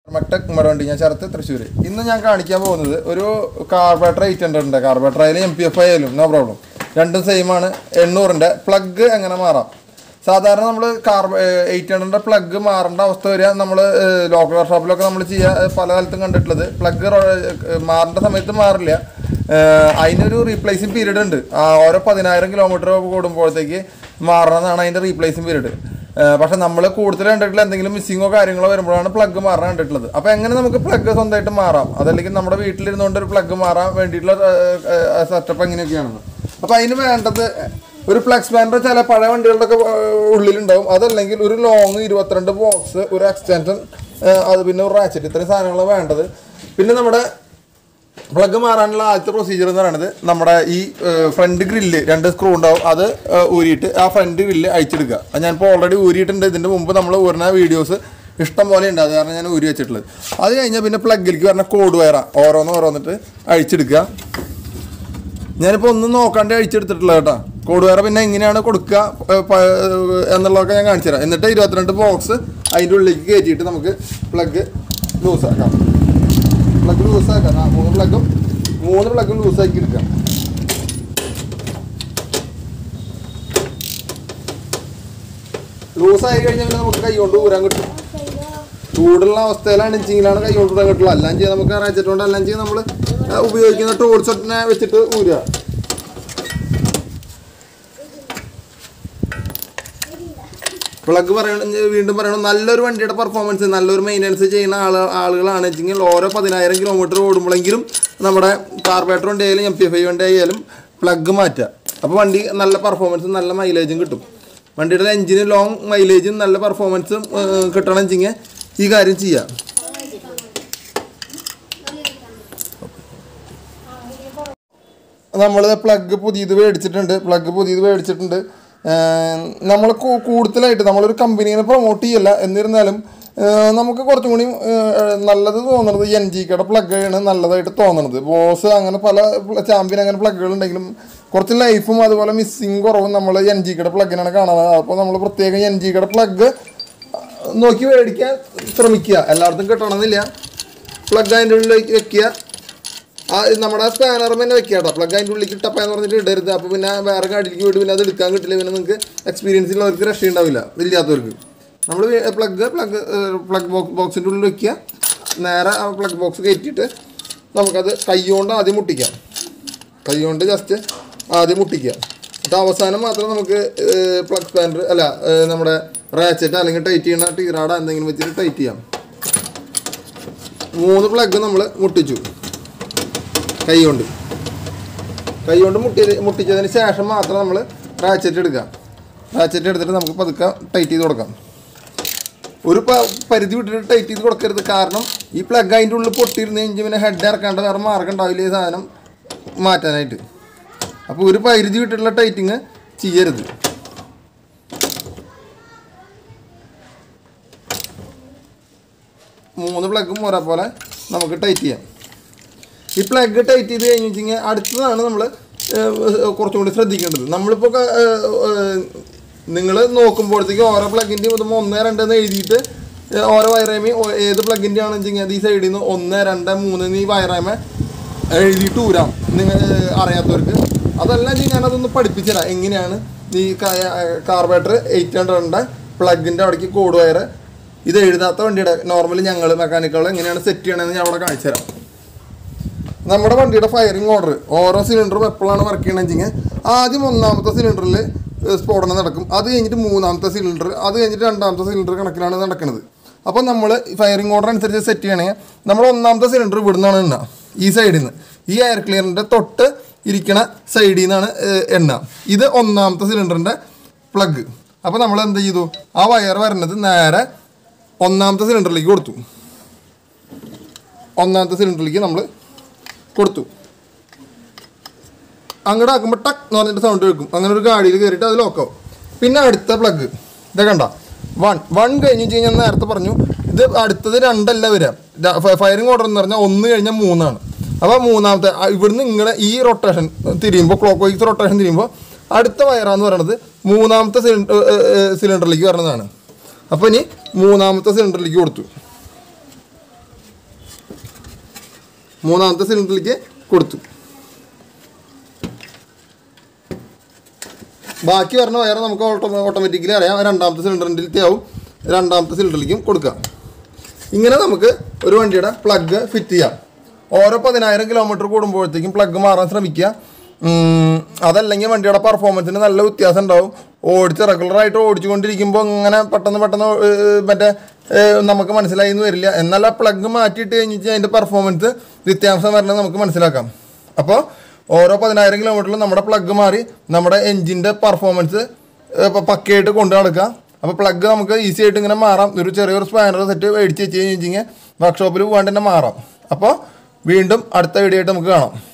മക്ടെക് മടവണ്ടി ഞാൻ ശരത്ത് തൃശ്ശൂർ ഇന്ന് ഞാൻ കാണിക്കാൻ പോകുന്നത് ഒരു കാർബേറ്റർ എയ്റ്റ് ഹൺഡ്രഡ് ഉണ്ട് കാർബേറ്റർ ആയാലും എം പി എഫ് ആയാലും നോ പ്രോബ്ലം രണ്ടും സെയിം ആണ് എണ്ണൂറിൻ്റെ പ്ലഗ് എങ്ങനെ മാറാം സാധാരണ നമ്മൾ കാർബ എയ്റ്റ് ഹൺഡ്രഡിൻ്റെ പ്ലഗ് മാറേണ്ട അവസ്ഥ വരിക നമ്മൾ ലോക്കൽ വർക്ക്ഷോപ്പിലൊക്കെ നമ്മൾ ചെയ്യുക പല കാലത്തും കണ്ടിട്ടുള്ളത് പ്ലഗ് മാറേണ്ട സമയത്ത് മാറില്ല ഏഹ് അതിനൊരു റീപ്ലേസിങ് പീരീഡ് ഉണ്ട് ആ ഓരോ പതിനായിരം കിലോമീറ്റർ കൂടുമ്പോഴത്തേക്ക് മാറണമെന്നാണ് അതിൻ്റെ റീപ്ലേസിങ് പീരീഡ് പക്ഷെ നമ്മൾ കൂടുതൽ കണ്ടിട്ടുള്ള എന്തെങ്കിലും മിസ്സിങ്ങോ കാര്യങ്ങളോ വരുമ്പോഴാണ് പ്ലഗ് മാറാൻ കണ്ടിട്ടുള്ളത് അപ്പോൾ എങ്ങനെ നമുക്ക് പ്ലഗ് സ്വന്തമായിട്ട് മാറാം അതല്ലെങ്കിൽ നമ്മുടെ വീട്ടിലിരുന്നുകൊണ്ട് ഒരു പ്ലഗ് മാറാൻ വേണ്ടിയിട്ടുള്ള സെറ്റപ്പ് എങ്ങനെയൊക്കെയാണെന്ന് അപ്പോൾ അതിന് വേണ്ടത് ഒരു ഫ്ലക്സ് ബാൻഡർ ചില പഴയ വണ്ടികളുടെ ഒക്കെ ഉള്ളിലുണ്ടാവും അതല്ലെങ്കിൽ ഒരു ലോങ് ഇരുപത്തിരണ്ട് ബോക്സ് ഒരു എക്സ്റ്റൻഷൻ അത് പിന്നെ ഒരു റാച്ചറ്റ് ഇത്രയും സാധനങ്ങളാണ് വേണ്ടത് പിന്നെ നമ്മുടെ പ്ലഗ് മാറാനുള്ള ആദ്യത്തെ പ്രൊസീജിയർ എന്ന് പറയുന്നത് നമ്മുടെ ഈ ഫ്രണ്ട് ഗ്രില്ല് രണ്ട് സ്ക്രൂ ഉണ്ടാവും അത് ഏഹ്, ഊരിയിട്ട് ആ ഫ്രണ്ട് ഗ്രില്ല് അഴിച്ചെടുക്കുക അത് ഞാനിപ്പോൾ ഓൾറെഡി ഊരിയിട്ടുണ്ട് ഇതിൻ്റെ മുമ്പ് നമ്മൾ ഊരുന്ന വീഡിയോസ് ഇഷ്ടം പോലെ ഉണ്ട് അത് കാരണം ഞാൻ ഊരി വെച്ചിട്ടുള്ളത് അത് കഴിഞ്ഞാൽ പിന്നെ പ്ലഗിലേക്ക് വരുന്ന കോഡ് വയറാ ഓരോന്ന് ഓരോന്നിട്ട് അഴിച്ചെടുക്കുക ഞാനിപ്പോൾ ഒന്നും നോക്കാണ്ട് അഴിച്ചെടുത്തിട്ടുള്ളത് കേട്ടോ കോഡ് വയർ പിന്നെ എങ്ങനെയാണ് കൊടുക്കുക ഏഹ്, പ- ഏഹ്, എന്നുള്ളതൊക്കെ ഞാൻ കാണിച്ചു തരാം എന്നിട്ട് ഇരുപത്തിരണ്ട് ബോക്സ് അതിൻ്റെ ഉള്ളിലേക്ക് കയറ്റിയിട്ട് നമുക്ക് പ്ലഗ് ലൂസാക്കാം പ്ലഗ് ലൂസാക്കാം ആ മൂന്ന് പ്ലഗും മൂന്ന് പ്ലഗും ലൂസാക്കി എടുക്കാം ലൂസായി കഴിഞ്ഞാൽ പിന്നെ നമുക്ക് കൈ കൊണ്ട് ഊരാൻ കിട്ടും ചൂടുള്ള അവസ്ഥയിലാണ് ഇഞ്ചിങ്ങിലാണ് കൈ കൊണ്ട് ഊരാൻ കിട്ടുള്ളൂ എല്ലാം ചെയ്യാൻ നമുക്ക് റാച്ചറ്റ് കൊണ്ട് എല്ലാം ചെയ്യാൻ നമ്മൾ ഉപയോഗിക്കുന്ന ടൂൾസ് ഒക്കെ വെച്ചിട്ട് ഊരുക പ്ലഗ് പറയണ വീണ്ടും പറയണം നല്ലൊരു വണ്ടിയുടെ പെർഫോമൻസ് നല്ലൊരു മെയിൻ്റനൻസ് ചെയ്യുന്ന ആൾ ആളുകളാണ് വെച്ചെങ്കിൽ ഓരോ പതിനായിരം കിലോമീറ്റർ ഓടുമ്പോഴെങ്കിലും നമ്മുടെ കാർബേറ്റർ വണ്ടി ആയാലും എം പി എഫ് ഐ വണ്ടി ആയാലും പ്ലഗ് മാറ്റുക അപ്പോൾ വണ്ടി നല്ല പെർഫോമൻസും നല്ല മൈലേജും കിട്ടും വണ്ടിയുടെ എഞ്ചിന് ലോങ് മൈലേജും നല്ല പെർഫോമൻസും കിട്ടണം വെച്ചെങ്കിൽ ഈ കാര്യം ചെയ്യാം നമ്മൾ പ്ലഗ് പുതിയത് മേടിച്ചിട്ടുണ്ട് പ്ലഗ് പുതിയത് മേടിച്ചിട്ടുണ്ട് നമ്മൾ കൂടുതലായിട്ട് നമ്മളൊരു കമ്പനീനെ പ്രൊമോട്ട് ചെയ്യല്ല എന്നിരുന്നാലും ഏഹ് നമുക്ക് കുറച്ചും കൂടി ഏഹ് നല്ലത് തോന്നുന്നത് എൻ ജി കയുടെ പ്ലഗാണ് നല്ലതായിട്ട് തോന്നുന്നത് ബോസ് അങ്ങനെ പല ചാമ്പ്യൻ അങ്ങനെ പ്ലഗുകൾ ഉണ്ടെങ്കിലും കുറച്ച് ലൈഫും അതുപോലെ മിസ്സിങ് കുറവും നമ്മൾ എൻ ജി കയുടെ പ്ലഗിനാണ് കാണുന്നത് അപ്പോൾ നമ്മൾ പ്രത്യേകം എൻ ജി കയുടെ പ്ലഗ് നോക്കി മേടിക്കാൻ ശ്രമിക്കുക എല്ലായിടത്തും കിട്ടണമെന്നില്ല പ്ലഗ് അതിൻ്റെ ഉള്ളിലേക്ക് വെക്കുക ആ നമ്മുടെ സ്പാനർ തന്നെ വെക്കുക കേട്ടോ പ്ലഗ് അതിൻ്റെ ഉള്ളിൽ കിട്ടപ്പാന്ന് പറഞ്ഞിട്ട് ഇടരുത് അപ്പോൾ പിന്നെ വേറെ ഗാഡിയിലേക്ക് പോയിട്ട് പിന്നെ അത് എടുക്കാൻ കിട്ടില്ല പിന്നെ നിങ്ങൾക്ക് എക്സ്പീരിയൻസ് ഉള്ളവർക്ക് രക്ഷയുണ്ടാവില്ല ഇല്ലാത്തവർക്ക് നമ്മൾ പ്ലഗ് പ്ലഗ് പ്ലഗ് ബോക്സ് ബോക്സിൻ്റെ ഉള്ളിൽ വെക്കുക നേരെ ആ പ്ലഗ് ബോക്സ് കയറ്റിയിട്ട് നമുക്കത് കൈ കൊണ്ട് ആദ്യം മുട്ടിക്കാം കൈ കൊണ്ട് ജസ്റ്റ് ആദ്യം മുട്ടിക്കുക എന്നിട്ട് അവസാനം മാത്രം നമുക്ക് പ്ലഗ് സ്പാനർ അല്ല ഏഹ് നമ്മുടെ റാച്ചറ്റ് അല്ലെങ്കിൽ ടൈറ്റ് ചെയ്യുന്ന ടീറാട എന്തെങ്കിലും വെച്ചിട്ട് ടൈറ്റ് ചെയ്യാം മൂന്ന് പ്ലഗ് നമ്മൾ മുട്ടിച്ചു കൈ കൊണ്ട് കൈ കൊണ്ട് മുട്ടി മുട്ടിച്ചതിന് ശേഷം മാത്രം നമ്മൾ റാച്ചറ്റ് എടുക്കുക റാച്ചറ്റ് എടുത്തിട്ട് നമുക്ക് പതുക്കെ ടൈറ്റ് ചെയ്ത് കൊടുക്കാം ഒരു പ- പരിധി വിട്ടിട്ട് ടൈറ്റ് ചെയ്ത് കൊടുക്കരുത് കാരണം ഈ പ്ലഗ് അതിൻ്റെ ഉള്ളിൽ പൊട്ടിയിരുന്ന് കഴിഞ്ഞാൽ പിന്നെ ഹെഡ് ഇറക്കാണ്ട് വേറെ മാർഗം ഉണ്ടാവില്ല ഈ സാധനം മാറ്റാനായിട്ട് അപ്പോൾ ഒരു പരിധി വിട്ടിട്ടുള്ള ടൈറ്റിങ് ചെയ്യരുത് മൂന്ന് പ്ലഗും ഒരേ പോലെ നമുക്ക് ടൈറ്റ് ചെയ്യാം ഈ പ്ലഗ് ടൈറ്റ് ചെയ്ത് കഴിഞ്ഞ് വെച്ചാൽ അടുത്തതാണ് നമ്മൾ കുറച്ചും കൂടി ശ്രദ്ധിക്കേണ്ടത് നമ്മളിപ്പോൾ നിങ്ങൾ നോക്കുമ്പോഴത്തേക്ക് ഓരോ പ്ലഗിൻ്റെയും ഇത് ഒന്ന് രണ്ട് എന്ന് എഴുതിയിട്ട് ഏഹ്, ഓരോ വയറേമി ഏത് പ്ലഗിൻ്റെ ആണെന്ന് വെച്ചാൽ അത് ഈ സൈഡിൽ നിന്ന് ഒന്ന് രണ്ട് മൂന്ന് എന്ന് ഈ വയറേമ എഴുതിയിട്ട് ഊരാം നിങ്ങൾ അറിയാത്തവർക്ക് അതെല്ലാം വെച്ചാൽ ഞാനതൊന്ന് പഠിപ്പിച്ചു തരാം എങ്ങനെയാണ് ഈ കാർബേറ്റർ എയ്റ്റ് ഹൺഡ്രഡിൻ്റെ പ്ലഗിൻ്റെ അവിടേക്ക് കോഡ് വയർ ഇത് എഴുതാത്ത വണ്ടിയുടെ നോർമലി ഞങ്ങൾ മെക്കാനിക്കുകൾ എങ്ങനെയാണ് സെറ്റ് ചെയ്യണമെന്ന് ഞാൻ അവിടെ കാണിച്ചു തരാം നമ്മുടെ വണ്ടിയുടെ ഫയറിംഗ് ഓർഡർ ഓരോ സിലിണ്ടറും എപ്പോഴാണ് വർക്ക് ചെയ്യണമെന്ന് വെച്ചാൽ ആദ്യം ഒന്നാമത്തെ സിലിണ്ടറിൽ സ്ഫോടനം നടക്കും അത് കഴിഞ്ഞിട്ട് മൂന്നാമത്തെ സിലിണ്ടർ അത് കഴിഞ്ഞിട്ട് രണ്ടാമത്തെ സിലിണ്ടർ കണക്കിലാണ് നടക്കുന്നത് അപ്പോൾ നമ്മൾ ഫയറിംഗ് ഓർഡർ അനുസരിച്ച് സെറ്റ് ചെയ്യണമെങ്കിൽ നമ്മൾ ഒന്നാമത്തെ സിലിണ്ടർ ഇവിടുന്നാണ് എണ്ണ ഈ സൈഡിൽ നിന്ന് ഈ എയർ ക്ലിയറിൻ്റെ തൊട്ട് ഇരിക്കണ സൈഡിൽ നിന്നാണ് ഏഹ്, എണ്ണ ഇത് ഒന്നാമത്തെ സിലിണ്ടറിൻ്റെ പ്ലഗ് അപ്പോൾ നമ്മൾ എന്ത് ചെയ്തു ആ വയർ വരുന്നത് നേരെ ഒന്നാമത്തെ സിലിണ്ടറിലേക്ക് കൊടുത്തു ഒന്നാമത്തെ സിലിണ്ടറിലേക്ക് നമ്മൾ കൊടുത്തു അങ്ങോട്ട് ആക്കുമ്പോൾ ടക്ക് എന്ന് പറഞ്ഞിട്ട് സൗണ്ട് കേൾക്കും അങ്ങനെ ഒരു ഗാഡിയിൽ കയറിയിട്ട് അത് ലോക്കാവും പിന്നെ അടുത്ത പ്ലഗ് ഇതേ കണ്ട വൺ വൺ കഴിഞ്ഞ് വെച്ച് കഴിഞ്ഞാൽ നേരത്തെ പറഞ്ഞു ഇത് അടുത്തത് രണ്ടല്ല വരാം ഫയറിംഗ് ഓർഡർ എന്ന് പറഞ്ഞാൽ ഒന്ന് കഴിഞ്ഞാൽ മൂന്നാണ് അപ്പോൾ മൂന്നാമത്തെ ആ, ഇവിടുന്ന് ഇങ്ങനെ ഈ റൊട്ടേഷൻ തിരിയുമ്പോൾ ക്ലോക്ക് വൈസ് റൊട്ടേഷൻ തിരിയുമ്പോൾ അടുത്ത വയറാന്ന് പറയുന്നത് മൂന്നാമത്തെ സിലിണ്ടർ സിലിണ്ടറിലേക്ക് വരുന്നതാണ് അപ്പോൾ ഇനി മൂന്നാമത്തെ സിലിണ്ടറിലേക്ക് കൊടുത്തു മൂന്നാമത്തെ സിലിണ്ടറിലേക്ക് കൊടുത്തു ബാക്കി വരുന്ന വയർ നമുക്ക് ഓട്ടോ ഓട്ടോമാറ്റിക്കലി അറിയാം രണ്ടാമത്തെ സിലിണ്ടറിൻ്റെ ആവും രണ്ടാമത്തെ സിലിണ്ടറിലേക്കും കൊടുക്കാം ഇങ്ങനെ നമുക്ക് ഒരു വണ്ടിയുടെ പ്ലഗ് ഫിറ്റ് ചെയ്യാം ഓരോ പതിനായിരം കിലോമീറ്റർ കൂടുമ്പോഴത്തേക്കും പ്ലഗ് മാറാൻ ശ്രമിക്കുക ഉം, അതല്ലെങ്കിൽ വണ്ടിയുടെ പെർഫോമൻസിന് നല്ല വ്യത്യാസം ഉണ്ടാവും ഓടിച്ച് റെഗുലറായിട്ട് ഓടിച്ചുകൊണ്ടിരിക്കുമ്പോൾ ഇങ്ങനെ പെട്ടെന്ന് പെട്ടെന്ന് ഏഹ്, മറ്റേ ഏഹ്, നമുക്ക് മനസ്സിലായി എന്ന് വരില്ല എന്നാൽ ആ പ്ലഗ് മാറ്റിയിട്ട് കഴിഞ്ഞിട്ട് അതിൻ്റെ പെർഫോമൻസ് വ്യത്യാസം വരണത് നമുക്ക് മനസ്സിലാക്കാം അപ്പോൾ ഓരോ പതിനായിരം കിലോമീറ്ററിലും നമ്മുടെ പ്ലഗ് മാറി നമ്മുടെ എൻജിൻ്റെ പെർഫോമൻസ് പക്കയായിട്ട് കൊണ്ടു നടക്കുക അപ്പോൾ പ്ലഗ് നമുക്ക് ഈസി ആയിട്ട് ഇങ്ങനെ മാറാം ഒരു ചെറിയൊരു സ്പാനർ സെറ്റ് മേടിച്ച് വെച്ച് കഴിഞ്ഞ് വർക്ക്ഷോപ്പിൽ പോകാണ്ട് തന്നെ മാറാം അപ്പോൾ വീണ്ടും അടുത്ത വീഡിയോ ആയിട്ട് നമുക്ക് കാണാം